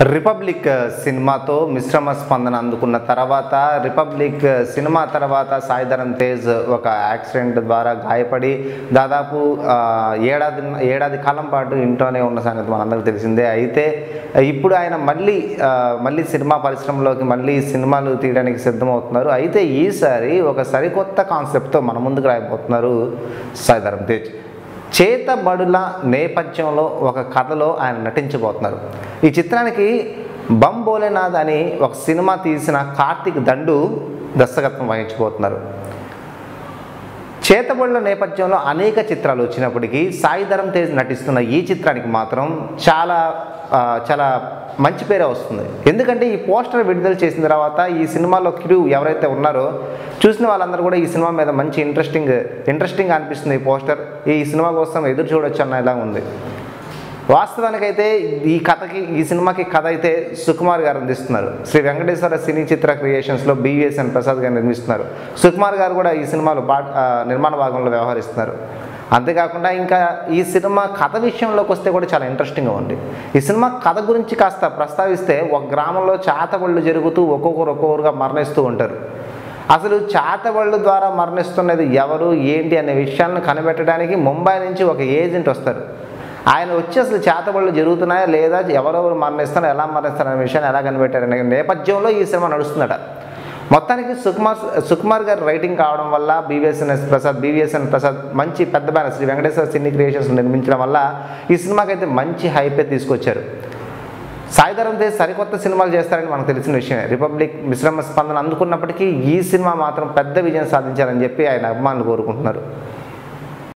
republic సినిమాతో మిశ్రమ స్పందన అందుకున్న తర్వాత రిపబ్లిక్ సినిమా తర్వాత సాయిధరం తేజ్ ఒక యాక్సిడెంట్ ద్వారా గాయపడి దాదాపు ఆ, ఏడాది ఏడాది కాలం పాటు ఇంట్లోనే ఉన్న సంగతి మనందరికీ తెలిసిందే అయితే ఇప్పుడు ఆయన మళ్ళీ ఆ, మళ్ళీ సినిమా పరిశ్రమలోకి మళ్ళీ సినిమాలు తీయడానికి సిద్ధమవుతున్నారు అయితే ఈసారి ఒక సరికొత్త కాన్సెప్ట్తో మన ముందుకు రాయబోతున్నారు సాయిధరం తేజ్ చేతబడుల నేపథ్యంలో ఒక కథలో ఆయన నటించబోతున్నారు ఈ చిత్రానికి బం భోలేనాథ్ అని ఒక సినిమా తీసిన కార్తిక్ దండు దర్శకత్వం వహించబోతున్నారు చేతబడుల నేపథ్యంలో అనేక చిత్రాలు వచ్చినప్పటికీ సాయిధరం తేజ్ నటిస్తున్న ఈ చిత్రానికి మాత్రం చాలా ఆ, చాలా మంచి పేరే వస్తుంది ఎందుకంటే ఈ పోస్టర్ విడుదల చేసిన తర్వాత ఈ సినిమాలో క్రూ ఎవరైతే ఉన్నారో చూసిన వాళ్ళందరూ కూడా ఈ సినిమా మీద మంచి ఇంట్రెస్టింగ్ ఇంట్రెస్టింగ్ అనిపిస్తుంది ఈ పోస్టర్ ఈ సినిమా కోసం ఎదురు చూడొచ్చు అన్న ఇలా ఉంది వాస్తవానికైతే ఈ కథకి ఈ సినిమాకి కథ అయితే సుకుమార్ గారు అందిస్తున్నారు శ్రీ వెంకటేశ్వర సినీ చిత్ర క్రియేషన్స్లో బివిఎస్ఎన్ ప్రసాద్ గారు నిర్మిస్తున్నారు సుకుమార్ గారు కూడా ఈ సినిమాలో పా ఆ, నిర్మాణ భాగంలో వ్యవహరిస్తున్నారు అంతేకాకుండా ఇంకా ఈ సినిమా కథ విషయంలోకి వస్తే కూడా చాలా ఇంట్రెస్టింగ్గా ఉంది ఈ సినిమా కథ గురించి కాస్త ప్రస్తావిస్తే ఒక గ్రామంలో చాతబళ్ళు జరుగుతూ ఒక్కొక్కరు ఒక్కొక్కరుగా మరణిస్తూ ఉంటారు అసలు చాతబళ్ళు ద్వారా మరణిస్తున్నది ఎవరు ఏంటి అనే విషయాలను కనిపెట్టడానికి ముంబై నుంచి ఒక ఏజెంట్ వస్తారు ఆయన వచ్చి అసలు చేతబడులు జరుగుతున్నాయా లేదా ఎవరెవరు మరణిస్తారు ఎలా మరణిస్తారు అనే విషయాన్ని ఎలా కనిపెట్టారనే నేపథ్యంలో ఈ సినిమా నడుస్తుందట మొత్తానికి సుకుమార్ సుకుమార్ గారు రైటింగ్ కావడం వల్ల బీవీఎస్ఎన్ఎస్ ప్రసాద్ బీవీఎస్ఎన్ ప్రసాద్ మంచి పెద్ద banner Sri Venkateswara cine creations నిర్మించడం వల్ల ఈ సినిమాకి అయితే మంచి హైపే తీసుకొచ్చారు సాయిధరం తేజ్ సరికొత్త సినిమాలు చేస్తారని మనకు తెలిసిన విషయమే రిపబ్లిక్ మిశ్రమ స్పందన అందుకున్నప్పటికీ ఈ సినిమా మాత్రం పెద్ద విజయం సాధించాలని చెప్పి ఆయన అభిమానులు కోరుకుంటున్నారు